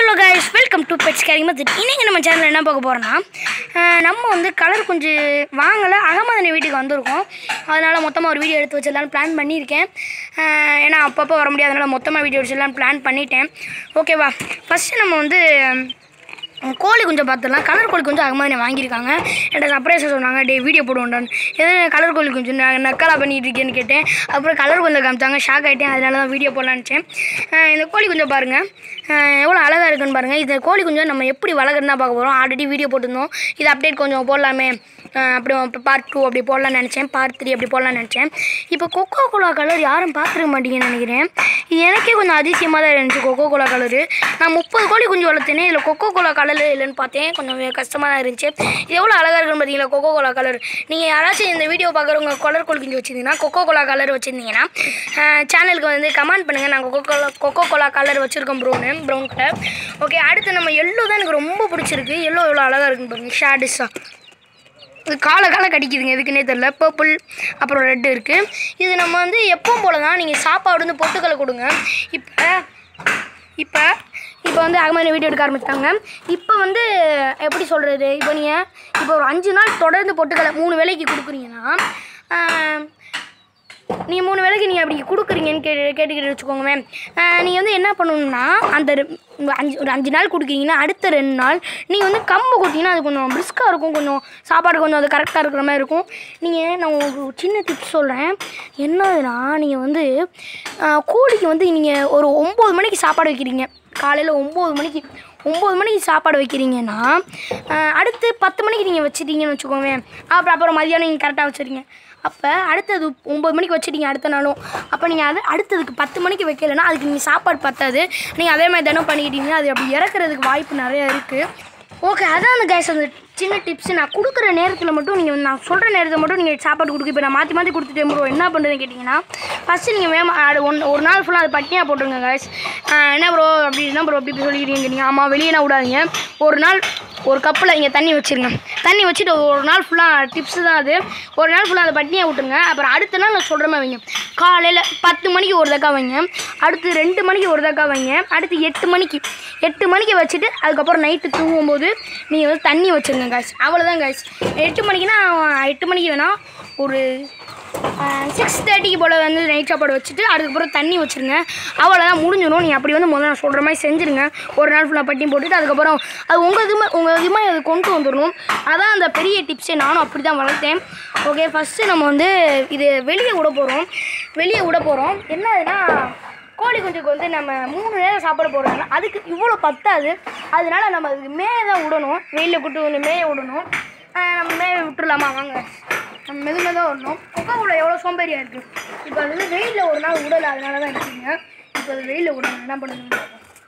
Hello guys welcome to pets caring method இன்றைக்கி நம்ம சேனலில் என்ன பார்க்க போகிறோன்னா நம்ம வந்து கலர் கொஞ்சம் வாங்கலை அகமதனை வீட்டுக்கு வந்திருக்கோம் அதனால் மொத்தமாக ஒரு வீடியோ எடுத்து வச்சிடலான்னு பிளான் பண்ணியிருக்கேன் அஹ் ஏன்னா அப்பப்போ வர முடியாதனால மொத்தமாக வீடியோ எடுத்துடலான்னு பிளான் பண்ணிட்டேன் ஓகேவா ஃபஸ்ட்டு நம்ம வந்து உம், கோழி கொஞ்சம் பார்த்துடலாம் கலர் கோழி கொஞ்சம் அகமதனை வாங்கியிருக்காங்க என்கிட்ட சர்ப்ரைஸாக சொன்னாங்க டே வீடியோ போடுவோண்டான்னு எது கலர் கோழி கொஞ்சம் ந- நக்கலா பண்ணிட்டு இருக்கேன்னு கேட்டேன் அப்புறம் கலர் கொஞ்சம் காமிச்சாங்க ஷாக் ஆகிட்டேன் அதனால தான் வீடியோ போடலான்னு நினச்சேன் அஹ் இந்த கோழி கொஞ்சம் பாருங்கள் எவ்வளோ அழகாக இருக்குன்னு பாருங்கள் இந்த கோழி கொஞ்சம் நம்ம எப்படி வளர்க்குறதுனா பார்க்க போகிறோம் ஆல்ரெடி வீடியோ போட்டிருந்தோம் இது அப்டேட் கொஞ்சம் போடலாமே அஹ் அப்படி பார்ட் டூ அப்படி போடலாம்னு நினச்சேன் பார்ட் த்ரீ அப்படி போடலாம்னு நினச்சேன் இப்போ கொக்கோ கோலா கலர் யாரும் பார்த்துருக்க மாட்டீங்கன்னு நினைக்கிறேன் இது எனக்கே கொஞ்சம் அதிசயமாக தான் இருந்துச்சு கொக்கோ கோலா கலரு நான் முப்பது கோழி குஞ்சு வளர்த்தேனே இதில் கொக்கோ கோலா கலர் இல்லைன்னு பார்த்தேன் கொஞ்சம் கஷ்டமாக தான் இருந்துச்சு இது எவ்வளோ அழகாக இருக்குன்னு பார்த்தீங்களா கொக்கோ கோலா கலர் நீங்கள் யாராச்சும் இந்த வீடியோ பார்க்குறவங்க கலர் கோழி குஞ்சு வச்சுருந்தீங்கன்னா கொக்கோ கோலா கலர் வச்சுருந்தீங்கன்னா சேனலுக்கு வந்து கமெண்ட் பண்ணுங்கள் நான் Coca Cola Coca Cola colour வச்சுருக்கோம் ப்ரௌனு ப்ரௌன் கலர் ஓகே அடுத்து நம்ம எல்லோ தான் எனக்கு ரொம்ப பிடிச்சிருக்கு எல்லோ எவ்வளோ அழகாக இருக்குன்னு பாருங்க ஷேடிஸாக இது காலை காலை கடிக்குதுங்க எதுக்குன்னே தெரில பர்பிள் அப்புறம் ரெட்டு இருக்குது இது நம்ம வந்து எப்பவும் போல தான் நீங்கள் சாப்பாடு வந்து பொட்டுக்கலை கொடுங்க இப்போ இப்போ இப்போ வந்து அகமான வீடியோ எடுக்க ஆரம்பிச்சிட்டாங்க இப்போ வந்து எப்படி சொல்கிறது இப்போ நீங்கள் இப்போ ஒரு அஞ்சு நாள் தொடர்ந்து பொட்டுக்கலை மூணு வேலைக்கு கொடுக்குறீங்கன்னா ஆஹ், நீங்கள் மூணு வேளைக்கு நீங்கள் அப்படி கொடுக்குறீங்கன்னு கே கேட்டுக்கிட்டு வச்சுக்கோங்கமே நீங்கள் வந்து என்ன பண்ணணும்னா அந்த ரெ- உங்க அஞ்சு ஒரு அஞ்சு நாள் கொடுக்குறீங்கன்னா அடுத்த ரெண்டு நாள் நீங்கள் வந்து கம்பு கொடுத்தீங்கன்னா அது கொஞ்சம் பிரிஸ்காக இருக்கும் கொஞ்சம் சாப்பாடு கொஞ்சம் அது கரெக்டாக இருக்கிற மாதிரி இருக்கும் நீங்கள் நான் உங்களுக்கு ஒரு சின்ன டிப்ஸ் சொல்கிறேன் என்னதுன்னா நீங்கள் வந்து ஆஹ், கோழிக்கு வந்து நீங்கள் ஒரு ஒம்பது மணிக்கு சாப்பாடு வைக்கிறீங்க காலையில் ஒம்பது மணிக்கு ஒம்பது மணிக்கு சாப்பாடு வைக்கிறீங்கன்னா ஆஹ், அடுத்து பத்து மணிக்கு நீங்கள் வச்சிட்டீங்கன்னு வச்சுக்கோங்க அப்புறம் அப்புறம் மதியானம் நீங்கள் கரெக்டாக வச்சுருங்க அப்போ அடுத்தது ஒம்பது மணிக்கு வச்சிட்டீங்க அடுத்த நாளும் அப்போ நீங்கள் அது அடுத்ததுக்கு பத்து மணிக்கு வைக்கலைன்னா அதுக்கு நீங்கள் சாப்பாடு பத்தாது நீங்கள் அதே மாதிரி தினம் பண்ணிக்கிட்டீங்கன்னா அது அப்படி இறக்குறதுக்கு வாய்ப்பு நிறையா இருக்குது ஓகே அதான் அந்த கேஸ் அந்த சின்ன டிப்ஸ் நான் கொடுக்குற நேரத்தில் மட்டும் நீங்கள் நான் சொல்கிற நேரத்தில் மட்டும் நீங்கள் சாப்பாடு கொடுக்க இப்போ நான் மாற்றி மாற்றி கொடுத்துட்டேன் ப்ரோ என்ன பண்ணுறதுன்னு கேட்டிங்கன்னா ஃபஸ்ட்டு நீங்கள் வேமா அது ஒன் ஒரு நாள் ஃபுல்லாக அது பட்டினியாக போட்டுருங்க guys. ஆஹ் என்ன ப்ரோ அப்படி என்ன ப்ரோ அப்படி இப்படி சொல்லிக்கிறீங்க நீங்கள் ஆமாம் வெளியேனா விடாதீங்க ஒரு நாள் ஒரு கப்பில் இங்கே தண்ணி வச்சுருங்க தண்ணி வச்சுட்டு ஒரு நாள் ஃபுல்லாக டிப்ஸு தான் அது ஒரு நாள் ஃபுல்லாக அதை பட்டினியாக விட்டுருங்க அப்புறம் அடுத்த நாள் நான் சொல்கிற மாதிரி வைங்க காலையில் பத்து மணிக்கு ஒரு தக்கா வைங்க அடுத்து ரெண்டு மணிக்கு ஒரு தக்கா வைங்க அடுத்து எட்டு மணிக்கு எட்டு மணிக்கு வச்சுட்டு அதுக்கப்புறம் நைட்டு தூங்கும்போது நீங்கள் வந்து தண்ணி வச்சுருங்க காய்ஸ் அவ்வளோதான் காய்ஸ் எட்டு மணிக்குனா எட்டு மணிக்கு வேணால் ஒரு சிக்ஸ் தேர்ட்டிக்கு போல் வந்து நைட் சாப்பாடு வச்சுட்டு அதுக்கப்புறம் தண்ணி வச்சுருங்க அவ்வளோதான் முடிஞ்சிடும் நீங்கள் அப்படி வந்து முதல்ல நான் சொல்கிற மாதிரி செஞ்சுருங்க ஒரு நாள் ஃபுல்லாக பட்டி போட்டுட்டு அதுக்கப்புறம் அது உங்கள் இதுமே உங்கள் இதுமே அது கொண்டு வந்துடணும் அதான் அந்த பெரிய டிப்ஸே நானும் அப்படி தான் வளர்த்தேன் ஓகே ஃபஸ்ட்டு நம்ம வந்து இது வெளியே விட போகிறோம் வெளியே விட போகிறோம் என்னதுன்னா கோழி குஞ்சுக்கு வந்து நம்ம மூணு நேரம் சாப்பாடு போடுறோம்ல அதுக்கு இவ்வளோ பத்தாது அதனால நம்ம அதுக்கு மேய தான் விடணும் வெயிலில் கூட்டு வந்து மேய விடணும் ஆஹ் நம்ம மேய விட்டுறலாமா வாங்க நம்ம மெது மெதுவாக விடணும் கொக்கோக்குள்ள எவ்வளோ சோம்பேறியாக இருக்குது இப்போ அது வந்து வெயிலில் ஒரு நாள் விடலை அதனால தான் இருக்கீங்க இப்போ அது வெயிலில் விடணும் என்ன பண்ணுங்க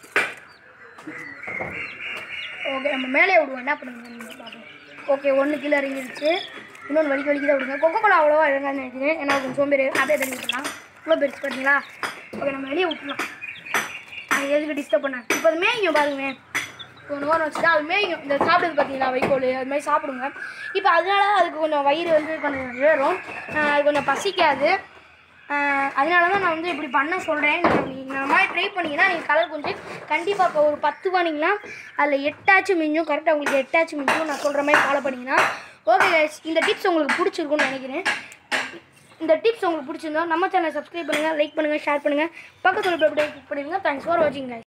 ஓகே நம்ம மேலே விடுவோம் என்ன பண்ணுங்க பார்ப்போம் ஓகே ஒன்று கீழே இறங்கிடுச்சு இன்னொன்று வலிக்கு வலிக்கு தான் விடுங்க கொக்கோ கோலா அவ்வளோவா இறங்கான்னு நினைக்கிறேன் ஏன்னா கொஞ்சம் சோம்பேறி அப்படியே தண்ணி விட்டுலாம் இவ்வளோ பெருசு பார்த்தீங்களா ஓகே நம்ம வெளியே விட்டுலாம் அது எதுக்கு டிஸ்டர்ப் பண்ண இப்போ அது மேய்க்கும் பாருங்க ஒன்று ஓரம் வச்சுட்டா அது மேய்க்கும் இந்த சாப்பிடுது பார்த்தீங்களா வைக்கோல் அது மாதிரி சாப்பிடுங்க இப்போ அதனால அதுக்கு கொஞ்சம் வயிறு வந்து கொஞ்சம் ஏறும் ஆஹ் அது கொஞ்சம் பசிக்காது ஆஹ் அதனால தான் நான் வந்து இப்படி பண்ண சொல்கிறேன் நீங்கள் இந்த மாதிரி ட்ரை பண்ணிங்கன்னா நீங்கள் கலர் கொஞ்சம் கண்டிப்பாக இப்போ ஒரு பத்து பண்ணிங்கன்னா அதில் எட்டாச்சும் மிஞ்சும் கரெக்டாக உங்களுக்கு எட்டாச்சும் மிஞ்சும் நான் சொல்கிற மாதிரி ஃபாலோ பண்ணிங்கன்னா ஓகே guys இந்த டிப்ஸ் உங்களுக்கு பிடிச்சிருக்கும்னு நினைக்கிறேன் இந்த டிப்ஸ் உங்களுக்கு பிடிச்சிருந்தா நம்ம சேனலை சப்ஸ்கிரைப் பண்ணுங்கள் லைக் பண்ணுங்கள் ஷேர் பண்ணுங்கள் பக்கத்தில் கிளிக் பண்ணிடுங்க தேங்க்ஸ் ஃபார் வாட்சிங் guys